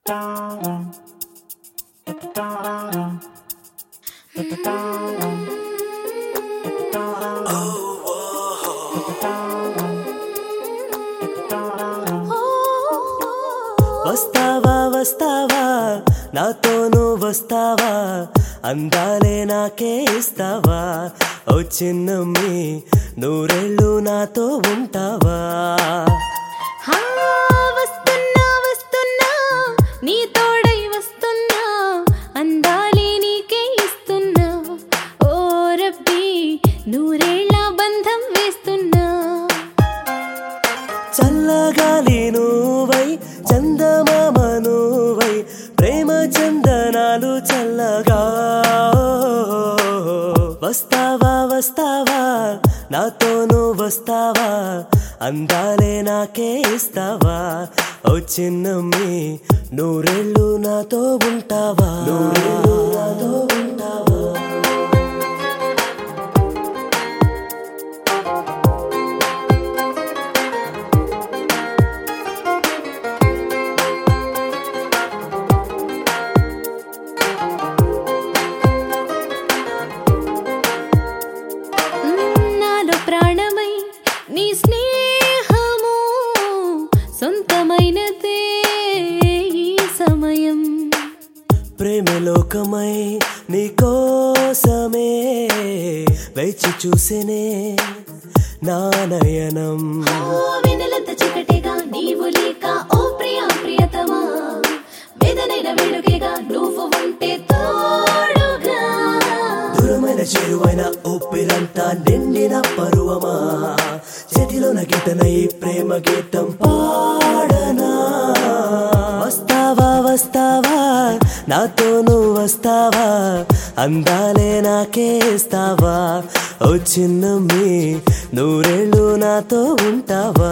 వస్తావా వస్తావా నాతోను వస్తావా అందాలే నాకే ఇస్తావా ఓ చిన్నమ్మి నూరెళ్ళు నాతో ఉంటావా హా, వస్తున్నా వస్తున్నా నీ తోడై వస్తున్నా అందాలే నీకే ఇస్తున్నా ఓ రబ్బీ నూరేళ్ల బంధం వేస్తున్నా చల్లగాలి నువ్వై చందమామ నువ్వై ప్రేమ చందనాలు చల్లగా వస్తావా వస్తావా నాతోను వస్తావా అందాలే నాకే ఇస్తావా ఓ చిన్నమ్మి నూరెళ్ళు నాతో ఉంటావా నూరెళ్ళు నాతో ఉంటావా మ్, నాలో ప్రాణమై నీ స్నేహము సొంతమైనదే ఈ సమయం ప్రేమలోకమై నీకోసమే వేచి చూసేనే నా నయనం ఓ వెన్నెలంత చీకటిగా నీవు లేక ఓ ప్రియా ప్రియతమా వేదనైన వెలుగేగా నువ్వు ఉంటే తోడుగా దూరమైన చేరువైన ఊపిరంతా నిండిన పరువమా చేతిలోన గీతనై ప్రేమ గీతం పాడనా వస్తావా వస్తావా నాతోను వస్తావా అందాలే నాకే ఇస్తావా ఓ చిన్నమ్మి నూరేళ్ళు నాతో ఉంటావా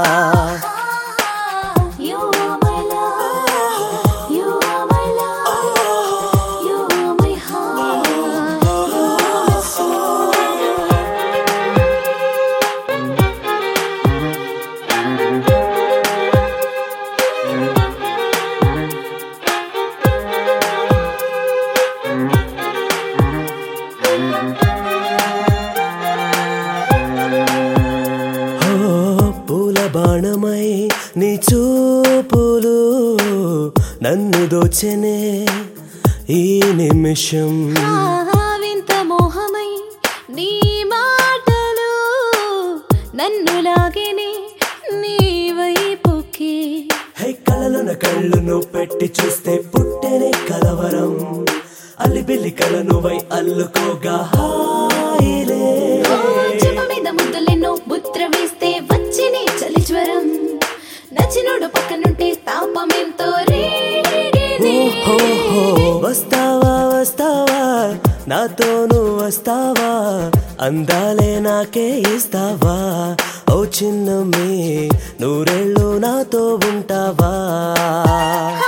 You are my love, you are my love, you are my heart, you are my soul. ఓ పూల బాణమై నీ చూపులు నన్ను దోచెనే ఈ నిమిషం ఆహా, వింత మోహమై నీ మాటలు నన్ను లాగేనే నీ వైపుకి హై కళ్ళలోన కళ్ళును పెట్టి చూస్తే పుట్టెనే కలవరం అల్లిబిల్లి కల నువ్వై అల్లుకోగా హాయిలే ఓ, చెంప మీద ముద్దులెన్నో ముద్ర వేస్తే వచ్చినే చలి జ్వరం నచ్చినోడు పక్కనుంటే తాపమెంతో రేగేనే ఓహో వస్తావా వస్తావా నాతోను వస్తావా అందాలే నాకే ఇస్తావా ఓ చిన్నమ్మి నూరేళ్ళు నాతో ఉంటావా